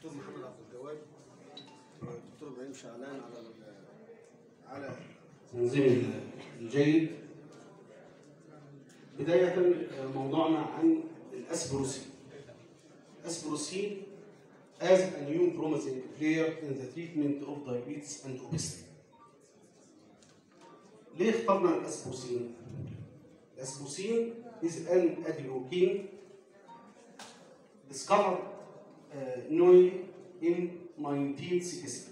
الاستاذ محمد عبد الجواد الدكتور ابراهيم شعلان على ال- على تنظيم الجيد بداية موضوعنا عن الأسبروسين الأسبروسين as a new promising player in the treatment of diabetes and obesity ليه اخترنا الأسبروسين؟ الأسبروسين is an adiokine discovered uh, newly in 1960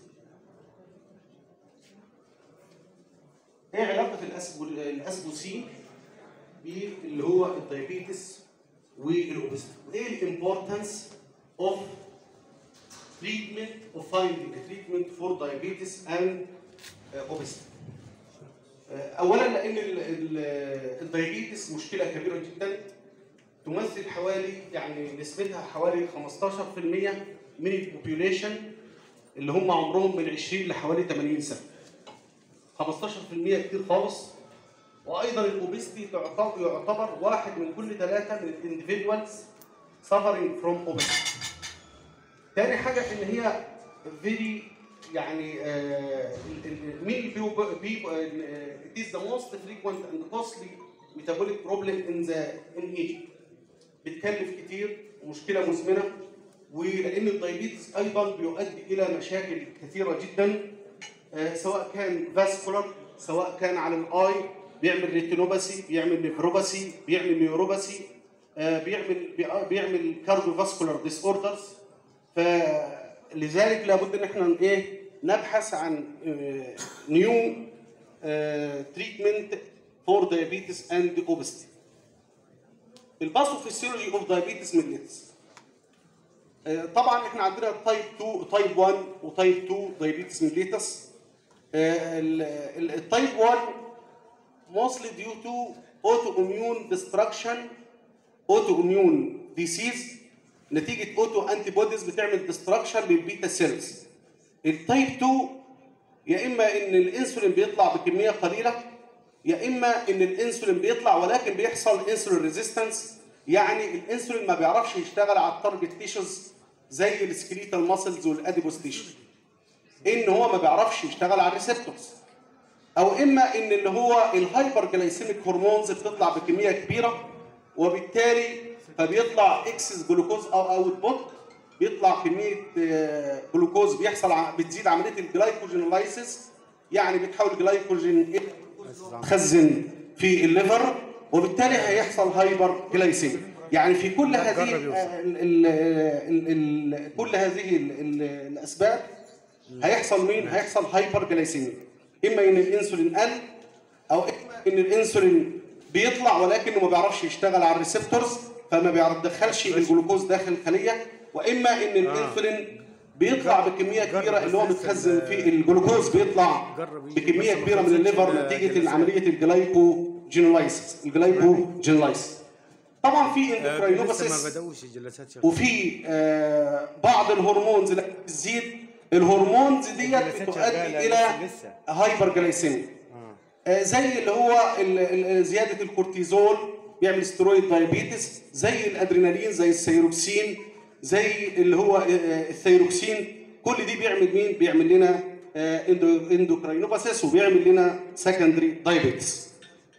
ايه علاقه الاسبو الاسبوسين باللي هو الدايابيتس والاوبستي وايه الامبورتنس اوف تريتمنت اوف فايندينج تريتمنت فور دايابيتس اند اوبستي اولا لان ال- ال- الدايابيتس مشكله كبيره جدا تمثل حوالي يعني نسبتها حوالي 15% من البوبيوليشن اللي هم عمرهم من 20 لحوالي 80 سنه 15% كتير خالص وايضا الاوبستي تعتبر يعتبر واحد من كل ثلاثه من الاندفيدوالز suffering from obesity. تاني حاجه ان هي very يعني آه، ال- ال- many people people آه، it is the most frequent and costly metabolic problem in the in Egypt. بتكلف كتير ومشكله مزمنه ولان الدايابيتس ايضا بيؤدي الى مشاكل كثيره جدا آه، سواء كان فاسكولار سواء كان على الاي بيعمل ريتينوباسي بيعمل نيفروباسي بيعمل نيوروباسي آه، بيعمل بي- بيعمل كارديو فاسكولار ديس اوردرز فلذلك لابد ان احنا ايه نبحث عن نيو تريتمنت فور دايابيتس اند اوبستي الباثوفيسيولوجي اوف دايابيتس ميليتس طبعا احنا عندنا تايب 2 تايب 1 وتايب 2 دايابيتس ميليتس التايب 1 mostly due to autoimmune destruction autoimmune disease نتيجه اوتو انتي بوديز بتعمل ديستراكشن للبيتا سيلز التايب 2 يا اما ان الانسولين بيطلع بكميه قليله يا اما ان الانسولين بيطلع ولكن بيحصل انسولين ريزيستنس يعني الانسولين ما بيعرفش يشتغل على التارجت تيشوز زي السكليتال ماسلز والاديبوس تيشوز ان هو ما بيعرفش يشتغل على الريسبتورز او اما ان اللي هو الهايبر جلايسيميك هرمونز بتطلع بكميه كبيره وبالتالي فبيطلع اكسس جلوكوز او اوت بوت بيطلع كميه آه، جلوكوز بيحصل ع- بتزيد عمليه الجلايكوجينولايسيس يعني بتحول الجلايكوجين الى تخزن في الليفر وبالتالي هيحصل هايبر جلايسيميا يعني في كل هذه ال ال ال ال كل هذه ال ال الاسباب هيحصل مين هيحصل هايبر جلايسيميا اما ان الانسولين قل او اما ان الانسولين بيطلع ولكنه ما بيعرفش يشتغل على الريسبتورز فما بيدخلش الجلوكوز داخل الخليه واما ان الانسولين بيطلع بكميه كبيره اللي هو متخزن في الجلوكوز بيطلع بكميه كبيره من الليفر نتيجه عمليه الجلايكوجينولايسيس الجلايكوجينولايسيس طبعا في لسه ما اندوكراينوباسيس بدوش الجلسات شغالة. وفي آه، بعض الهرمونز اللي بتزيد الهرمونز ديت الجلسات بتؤدي شغالة الى لسه- لسه. هايبر جلايسيميا آه، زي اللي هو ال- ال- زياده الكورتيزول بيعمل سترويد دايابيتس زي الادرينالين زي السيروكسين زي اللي هو آه، آه، الثيروكسين كل دي بيعمل مين بيعمل لنا آه، اندو اندوكراينوباسيس وبيعمل لنا سكندري دايابيتس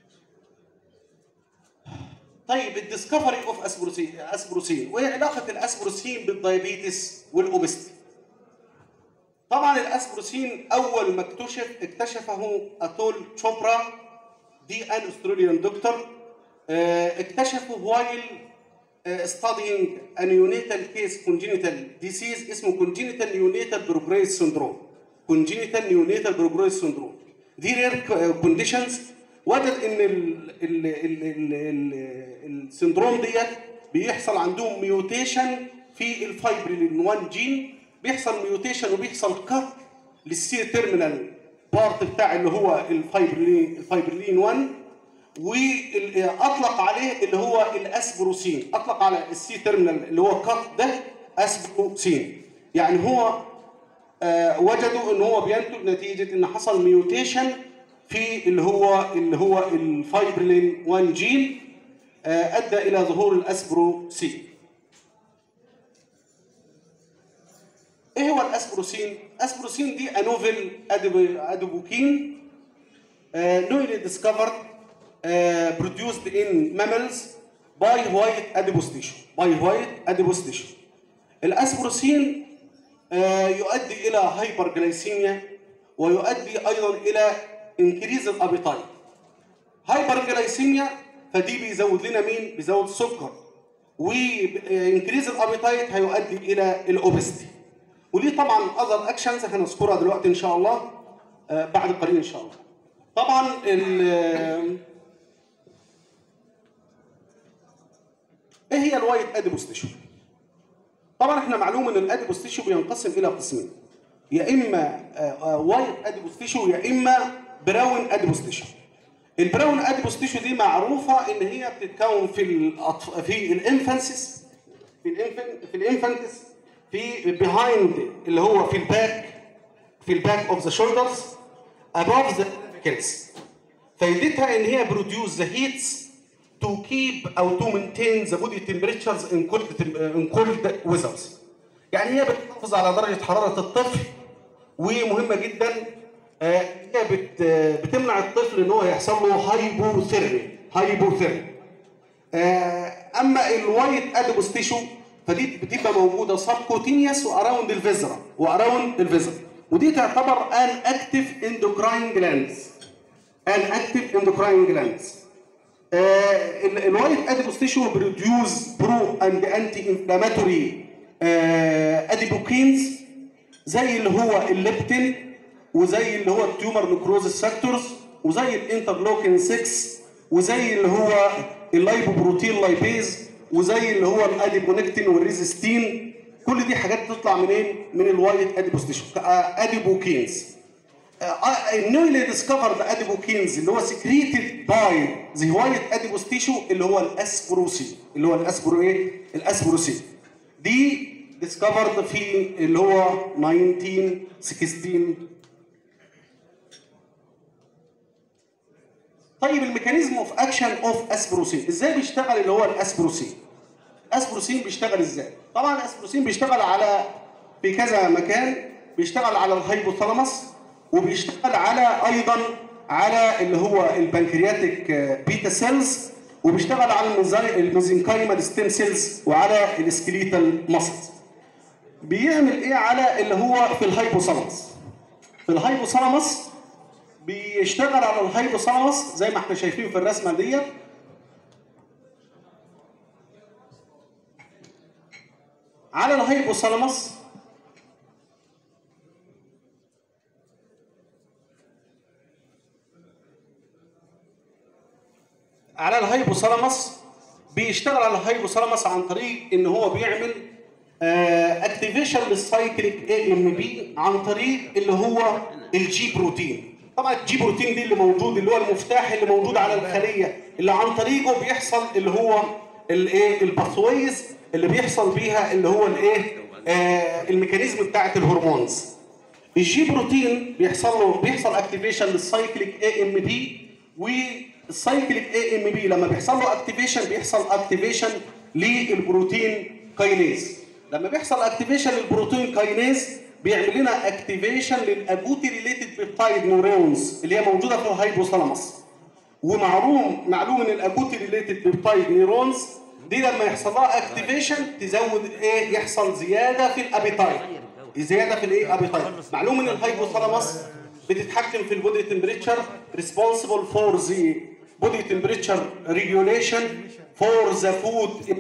طيب الديسكفري اوف اسبروسين اسبروسين وايه علاقه الاسبروسين بالدايابيتس والاوبستي طبعا الاسبروسين اول ما اكتشف اكتشفه اتول تشوبرا دي ان استراليان دكتور آه، اكتشفه وايل studying a neonatal case congenital disease اسمه congenital neonatal progress syndrome congenital neonatal progress syndrome دي rare conditions وجد ان ال ال ال ال ال السندروم ديت بيحصل عندهم ميوتيشن في الفايبريلين 1 جين بيحصل ميوتيشن وبيحصل كات للسي تيرمينال بارت بتاع اللي هو الفايبريلين الفايبريلين 1 واطلق عليه اللي هو الاسبروسين اطلق على السي تيرمينال اللي هو كات ده اسبروسين يعني هو آه، وجدوا ان هو بينتج نتيجه ان حصل ميوتيشن في اللي هو اللي هو الفايبريلين 1 جين آه، ادى الى ظهور الاسبروسين الاسبروسين اسبروسين دي انوفل أدب- ادوبوكين uh, newly discovered uh, produced in mammals by white adipose tissue by white adipose tissue الاسبروسين آه، يؤدي الى هايبرجلايسيميا ويؤدي ايضا الى انكريز الابيتايت هايبرجلايسيميا فدي بيزود لنا مين بيزود السكر وانكريز الابيتايت هيؤدي الى الاوبستي وليه طبعا اذر اكشنز هنذكرها دلوقتي ان شاء الله آه، بعد قليل ان شاء الله طبعا ال- ايه هي الوايت اديبوس تيشو طبعا احنا معلوم ان الاديبوس تيشو بينقسم الى قسمين يا اما وايت اديبوس تيشو يا اما براون اديبوس تيشو البراون اديبوس تيشو دي معروفه ان هي بتتكون في الأطف... في الانفانسيس في الانفن في الانفانتس في بيهايند اللي هو في الباك في الباك اوف ذا شولدرز above the cervicals فايدتها ان هي بروديوس ذا هيتس تو كيب او تو مينتين ذا بودي تمبريتشرز ان كولد ان كولد ويزرز يعني هي بتحافظ على درجه حراره الطفل ومهمه جدا آه، هي بت آه، بتمنع الطفل ان هو يحصل له هايبوثيرمي هايبوثيرمي آه، اما الوايت اديبوس تيشو فدي بتبقى موجوده سبكوتينيوس واراوند الفيزرا واراوند الفيزرا ودي تعتبر ان اكتف اندوكراين جلاندز ان اكتف اندوكراين جلاندز الوايت اديبوس تيشو بروديوس برو اند انتي انفلاماتوري اديبوكينز زي اللي هو الليبتين وزي اللي هو التيومر نكروزس فاكتورز وزي الانترلوكين 6 وزي اللي هو اللايبوبروتين لايبيز وزي اللي هو الاديبونكتين والريزستين كل دي حاجات بتطلع منين؟ من الوايت اديبوس تيشو اديبوكينز newly discovered adipokines اللي هو secreted by the white adipose tissue اللي هو الاسبروسين اللي هو الاسبرو ايه؟ الاسبروسين دي discovered في اللي هو 1916 طيب الميكانيزم اوف اكشن اوف اسبروسين ازاي بيشتغل اللي هو الاسبروسين اسبروسين بيشتغل ازاي طبعا الاسبروسين بيشتغل على في كذا مكان بيشتغل على الهايبوثالاموس وبيشتغل على ايضا على اللي هو البنكرياتيك بيتا سيلز وبيشتغل على الميزاي- الميزنكايمال ستيم سيلز وعلى السكليتال ماسلز بيعمل ايه على اللي هو في الهايبوثالاموس في الهايبوثالاموس بيشتغل على الهايبوثالاموس زي ما احنا شايفين في الرسمه ديت على الهايبوثالاموس على الهايبوثالاموس بيشتغل على الهايبوثالاموس عن طريق ان هو بيعمل اكتيفيشن للسايكليك اي ام بي عن طريق اللي هو الجي بروتين طبعا الجي بروتين دي اللي موجود اللي هو المفتاح اللي موجود على الخليه اللي عن طريقه بيحصل اللي هو الايه الباثويز اللي بيحصل بيها اللي هو الايه آه الميكانيزم بتاعت الهرمونز الجي بروتين بيحصل له بيحصل اكتيفيشن للسايكليك اي ام بي والسايكليك اي ام بي لما بيحصل له اكتيفيشن بيحصل اكتيفيشن للبروتين كاينيز لما بيحصل اكتيفيشن للبروتين كاينيز بيعمل لنا اكتيفيشن للابوتي ريليتد بيبتايد نيورونز اللي هي موجوده في الهايبوثالاموس ومعلوم معلوم ان الابوتي ريليتد بيبتايد نيورونز دي لما يحصل لها اكتيفيشن تزود ايه يحصل زياده في الابيتايد زياده في الايه ابيتايد معلوم ان الهايبوثالاموس بتتحكم في البودي تمبريتشر ريسبونسبل فور ذا بودي تمبريتشر ريجوليشن فور ذا فود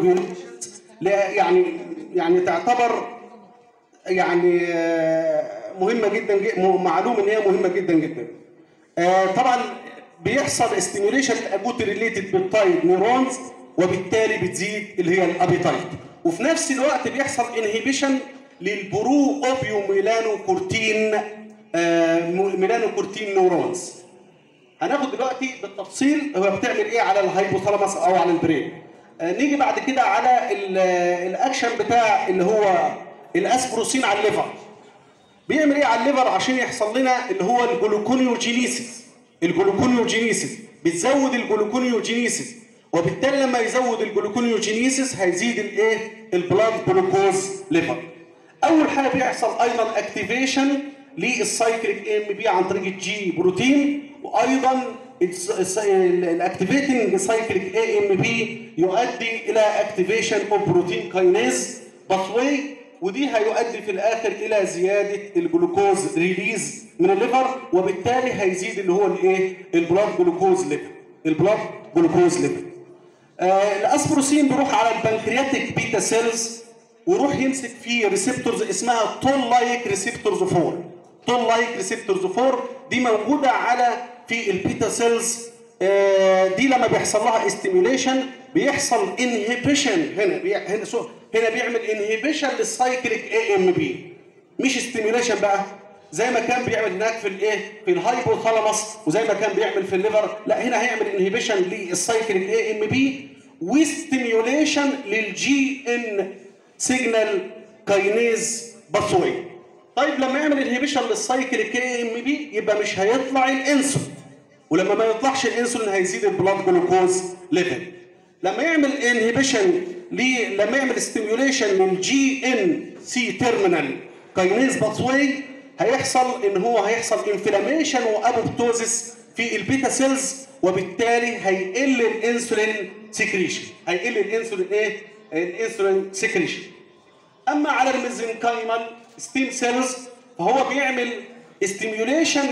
يعني يعني تعتبر يعني آه، مهمه جدا ج- م- معلوم ان هي مهمه جدا جدا آه، طبعا بيحصل استيميوليشن لابوت ريليتد بالتايد نيورونز وبالتالي بتزيد اللي هي الابيتايد وفي نفس الوقت بيحصل انهيبيشن للبرو اوبيو ميلانو كورتين آه، م- ميلانو كورتين نيورونز هناخد دلوقتي بالتفصيل هو بتعمل ايه على الهايبوثالاموس او على البرين آه، نيجي بعد كده على ال- الاكشن بتاع اللي هو الاسبروسين على الليفر بيعمل ايه على الليفر عشان يحصل لنا اللي هو الجلوكونيوجينيسيس الجلوكونيوجينيسيس بتزود الجلوكونيوجينيسيس وبالتالي لما يزود الجلوكونيوجينيسيس هيزيد الايه البلاد جلوكوز ليفر اول حاجه بيحصل ايضا اكتيفيشن للسايكليك ام بي عن طريق الجي بروتين وايضا الاكتيفيتنج سايكليك اي ام بي يؤدي الى اكتيفيشن اوف بروتين كاينيز باثواي ودي هيؤدي في الاخر الى زياده الجلوكوز ريليز من الليفر وبالتالي هيزيد اللي هو الايه البلاد جلوكوز ليفل البلاد جلوكوز ليفل آه الاسبروسين بيروح على البنكرياتيك بيتا سيلز ويروح يمسك فيه ريسبتورز اسمها تول لايك ريسبتورز 4 تول لايك ريسبتورز 4 دي موجوده على في البيتا سيلز آه دي لما بيحصل لها استيميوليشن بيحصل انهبيشن هنا بي هنا سو هنا بيعمل انهبيشن للسايكليك اي ام بي مش استيميوليشن بقى زي ما كان بيعمل هناك في الايه في الهايبوثالاموس وزي ما كان بيعمل في الليفر لا هنا هيعمل انهبيشن للسايكليك اي ام بي وستيميوليشن للجي ان سيجنال كاينيز باثوي طيب لما يعمل انهبيشن للسايكليك اي ام بي يبقى مش هيطلع الانسولين ولما ما يطلعش الانسولين هيزيد البلاد جلوكوز ليفل لما يعمل انهبيشن لما يعمل ستيميوليشن للجي ان سي تيرمينال كاينيز باثوي هيحصل ان هو هيحصل انفلاميشن وابوبتوزيس في البيتا سيلز وبالتالي هيقل الانسولين سكريشن هيقل الانسولين ايه الانسولين سكريشن اما على الميزنكايمال ستيم سيلز فهو بيعمل ستيميوليشن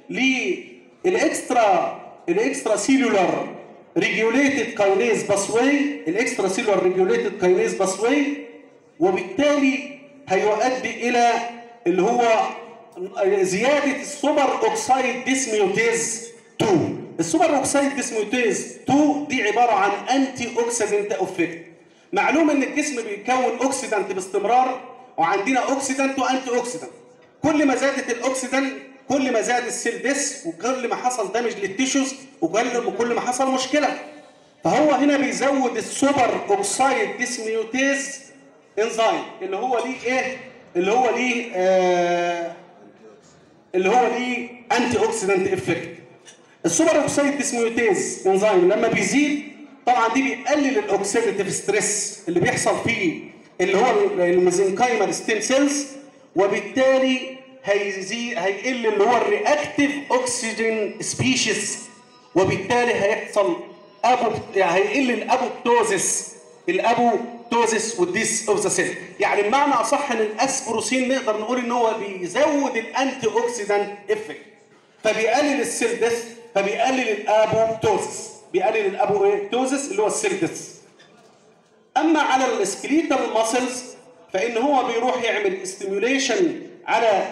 للاكسترا الاكسترا سيلولار ريجوليتد كاينيز باسواي الاكسترا سيلولار ريجوليتد كاينيز باسواي وبالتالي هيؤدي الى اللي هو زياده السوبر اوكسايد ديسميوتيز 2 السوبر اوكسايد ديسميوتيز 2 دي عباره عن انتي اوكسيدنت افكت معلوم ان الجسم بيكون اوكسيدنت باستمرار وعندنا اوكسيدنت وانتي اوكسيدنت كل ما زادت الاوكسيدنت كل ما زاد السيل ديس وكل ما حصل دامج للتيشوز وكل ما حصل مشكله فهو هنا بيزود السوبر اوكسايد ديسميوتيز انزيم اللي هو ليه ايه اللي هو ليه آه اللي هو ليه انتي اوكسيدنت افكت السوبر اوكسايد ديسميوتيز انزيم لما بيزيد طبعا دي بيقلل الاوكسيديتيف ستريس اللي بيحصل فيه اللي هو الميزنكايمال ستيم سيلز وبالتالي هيزيد هيقل اللي هو الرياكتيف اوكسجين سبيشيز وبالتالي هيحصل ابو يعني هيقل الابوبتوزيس الابوبتوزيس والديس اوف ذا سيل يعني بمعنى اصح ان الاسبروسين نقدر نقول ان هو بيزود الانتي اوكسيدانت افكت فبيقلل السيل ديث فبيقلل الابوبتوزيس بيقلل الابوبتوزيس اللي هو السيل ديث اما على السكليتال ماسلز فان هو بيروح يعمل استيميوليشن على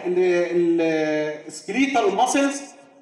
السكليتال ماسلز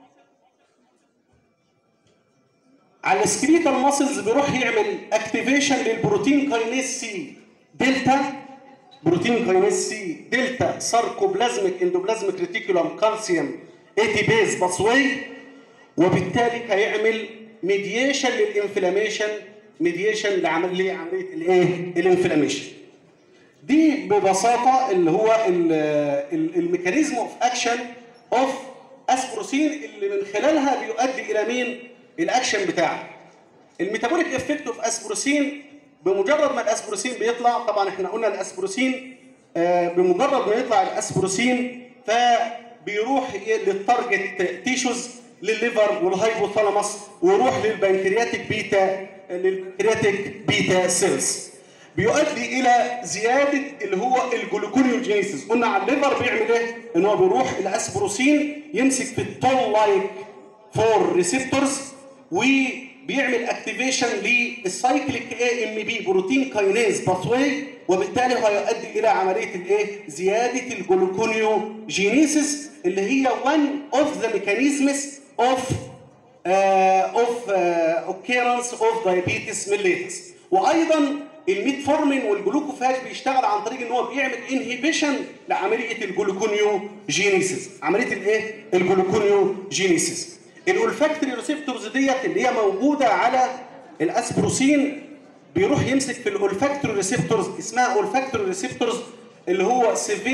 على السكليتال ماسلز بيروح يعمل اكتيفيشن للبروتين كاينيز سي دلتا بروتين كاينيز سي دلتا ساركوبلازميك اندوبلازميك ريتيكولوم كالسيوم اي تي بيز باسواي وبالتالي هيعمل ميديشن للانفلاميشن ميديشن لعمليه عمليه الايه الانفلاميشن دي ببساطه اللي هو الميكانيزم اوف اكشن اوف اسبروسين اللي من خلالها بيؤدي الى مين الاكشن بتاعه الميتابوليك افكت اوف اسبروسين بمجرد ما الاسبروسين بيطلع طبعا احنا قلنا الاسبروسين آه بمجرد ما يطلع الاسبروسين فبيروح للتارجت تيشوز للليفر والهايبوثالاموس ويروح للبنكرياتيك بيتا للبنكرياتيك بيتا سيلز بيؤدي الى زياده اللي هو الجلوكونيوجينيسيس قلنا على الليفر بيعمل ايه ان هو بيروح الاسبروسين يمسك في التول لايك فور ريسبتورز وبيعمل اكتيفيشن للسايكليك اي ام بي بروتين كاينيز باثواي وبالتالي هيؤدي الى عمليه الايه زياده الجلوكونيوجينيسيس اللي هي one of the mechanisms of uh, of uh, occurrence of diabetes mellitus وايضا الميتفورمين والجلوكوفاج بيشتغل عن طريق ان هو بيعمل انهبيشن لعمليه الجلوكونيوجينيسيس عمليه الايه الجلوكونيوجينيسيس الاولفاكتوري ريسبتورز ديت اللي هي موجوده على الاسبروسين بيروح يمسك في الاولفاكتوري ريسبتورز اسمها اولفاكتوري ريسبتورز اللي هو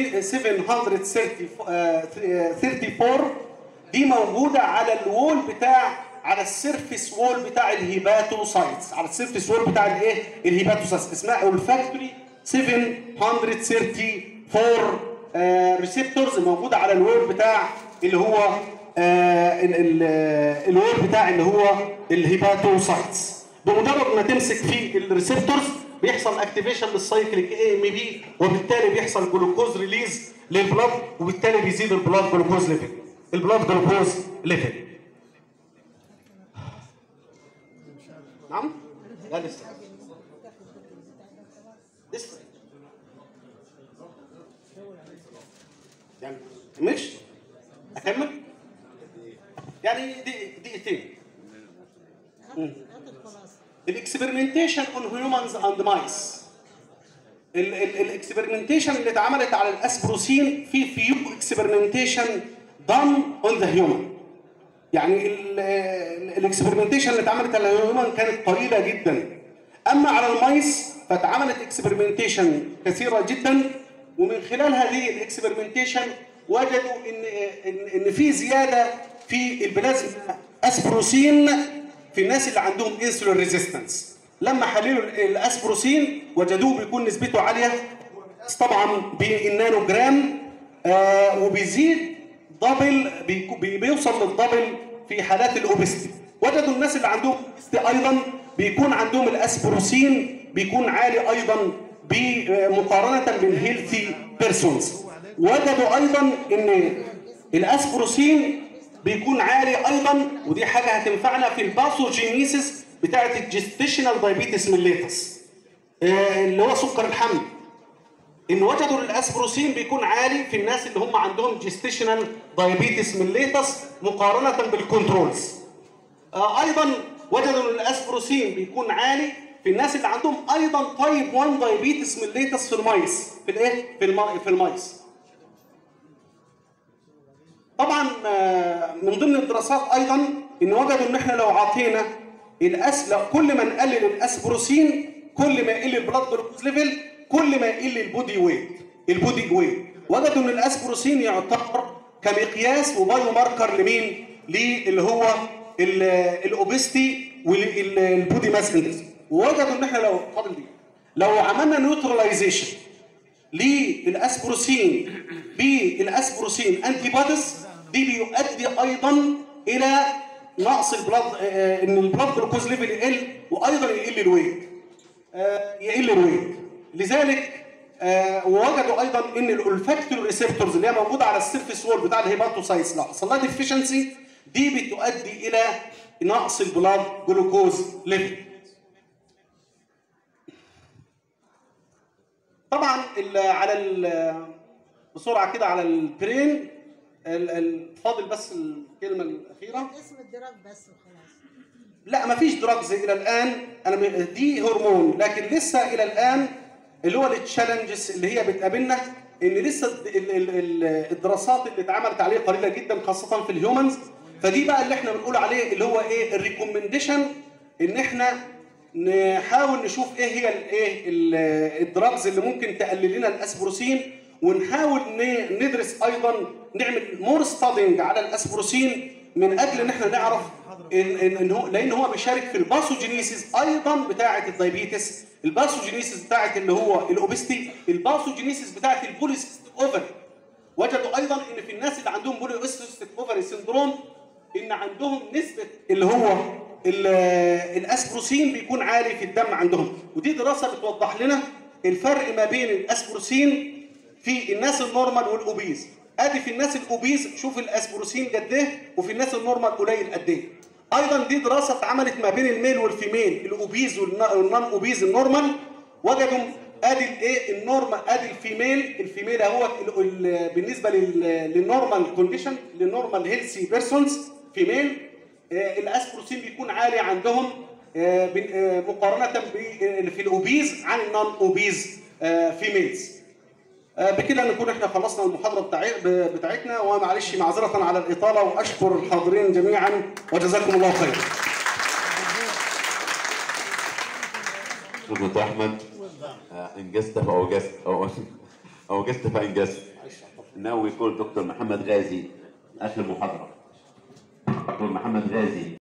734 دي موجوده على الوول بتاع على السيرفيس وول بتاع الهيباتوسايتس على السيرفيس وول بتاع الايه الهيباتوسايتس اسمها اولفاكتوري 734 فور ريسبتورز موجوده على الوير بتاع اللي هو آه، ال- ال- آه، الوير بتاع اللي هو الهيباتوسايتس بمجرد ما تمسك في الريسبتورز بيحصل اكتيفيشن للسايكليك اي ام بي وبالتالي بيحصل جلوكوز ريليز للبلاد وبالتالي بيزيد البلاد جلوكوز ليفل البلاد جلوكوز ليفل نعم لا لسه لسه يعني مش اكمل يعني دقيقة- دقيقتين هات الخلاصه الاكسبيرمنتيشن اون هيومنز اند مايس الاكسبيرمنتيشن اللي اتعملت على الاسبروسين في فيو اكسبيرمنتيشن دان اون ذا هيومن يعني الاكسبيرمنتيشن اللي اتعملت على الهيومن كانت قليله جدا اما على المايس فاتعملت اكسبيرمنتيشن كثيره جدا ومن خلال هذه الاكسبيرمنتيشن وجدوا ان ان ان في زياده في البلازما اسبروسين في الناس اللي عندهم انسولين ريزيستنس لما حللوا الاسبروسين وجدوه بيكون نسبته عاليه طبعا بالنانو جرام آه وبيزيد دبل بيكو- بي- بيوصل للدبل في حالات الاوبستي وجدوا الناس اللي عندهم اوبستي ايضا بيكون عندهم الاسبروسين بيكون عالي ايضا ب- آه، مقارنه بالهيلثي بيرسونز وجدوا ايضا ان الاسبروسين بيكون عالي ايضا ودي حاجه هتنفعنا في الباثوجينيسيس بتاعه الجستيشنال دايبيتس ميليتس آه، اللي هو سكر الحمل ان وجدوا ان الاسبروسين بيكون عالي في الناس اللي هم عندهم جستيشنال دايابيتس ميليتس مقارنه بالكنترولز آه، ايضا وجدوا ان الاسبروسين بيكون عالي في الناس اللي عندهم ايضا تايب 1 دايابيتس ميليتس في المايس في الايه في الم... في المايس طبعا آه، من ضمن الدراسات ايضا ان وجدوا ان احنا لو عطينا الأس... لو كل ما نقلل الاسبروسين كل ما يقل البلاد جلوكوز ليفل كل ما يقل البودي ويت البودي ويت وجدوا ان الاسبروسين يعتبر كمقياس وبايو ماركر لمين؟ اللي هو ال- الاوبستي والبودي ماس اندكس ووجدوا ان احنا لو فاضل دي لو عملنا نيوتراليزيشن للاسبروسين بالاسبروسين انتي بوديز دي بيؤدي ايضا الى نقص البلاد آه، ان البلاد جلوكوز ليفل يقل وايضا يقل الويت آه، يقل الويت لذلك آه، ووجدوا ايضا ان الالفاكتوري ريسبتورز اللي هي موجوده على السيرفيس وول بتاع الهيباتوسايتس لو حصل لها ديفيشنسي دي بتؤدي الى نقص البلاد جلوكوز ليفل طبعا ال- على ال- بسرعه كده على البرين ال- ال- فاضل بس الكلمه الاخيره اسم الدراج بس وخلاص لا مفيش دراجز الى الان انا م- دي هرمون لكن لسه الى الان اللي هو التشالنجز اللي هي بتقابلنا ان لسه ال- ال- ال- ال- الدراسات اللي اتعملت عليه قليله جدا خاصه في الهيومنز فدي بقى اللي احنا بنقول عليه اللي هو ايه الريكومنديشن ان احنا نحاول نشوف ايه هي الايه الدراجز اللي ممكن تقلل لنا الاسبروسين ونحاول ن- ندرس ايضا نعمل مور ستادنج على الاسبروسين من اجل ان احنا نعرف ان ان إن هو لان هو بيشارك في الباثوجينيسيس ايضا بتاعه الدايابيتس الباثوجينيسيس بتاعه اللي هو الاوبستي الباثوجينيسيس بتاعه البوليسيستيك اوفري وجدوا ايضا ان في الناس اللي عندهم بوليسيستيك اوفري سيندروم ان عندهم نسبه اللي هو ال- الاسبروسين بيكون عالي في الدم عندهم ودي دراسه بتوضح لنا الفرق ما بين الاسبروسين في الناس النورمال والاوبيز ادي في الناس الاوبيز شوف الاسبروسين قد ايه وفي الناس النورمال قليل قد ايه ايضا دي دراسه اتعملت ما بين الميل والفيميل الاوبيز والنون اوبيز النورمال وجدوا ادي الايه النورمال ادي الفيميل الفيميل اهوت ال- ال- بالنسبه لل- للنورمال كونديشن للنورمال هيلثي بيرسونز فيميل آه، الاسبروسين بيكون عالي عندهم آه، بن- آه، مقارنه ب- في الاوبيز عن النون اوبيز فيميلز آه، بكده نكون احنا خلصنا المحاضره بتاعي- ب- بتاعتنا ومعلش معذره على الاطاله واشكر الحاضرين جميعا وجزاكم الله خيرا دكتور احمد آه، انجزت فاوجزت او اوجزت فانجزت Now we call دكتور محمد غازي اخر محاضره دكتور محمد غازي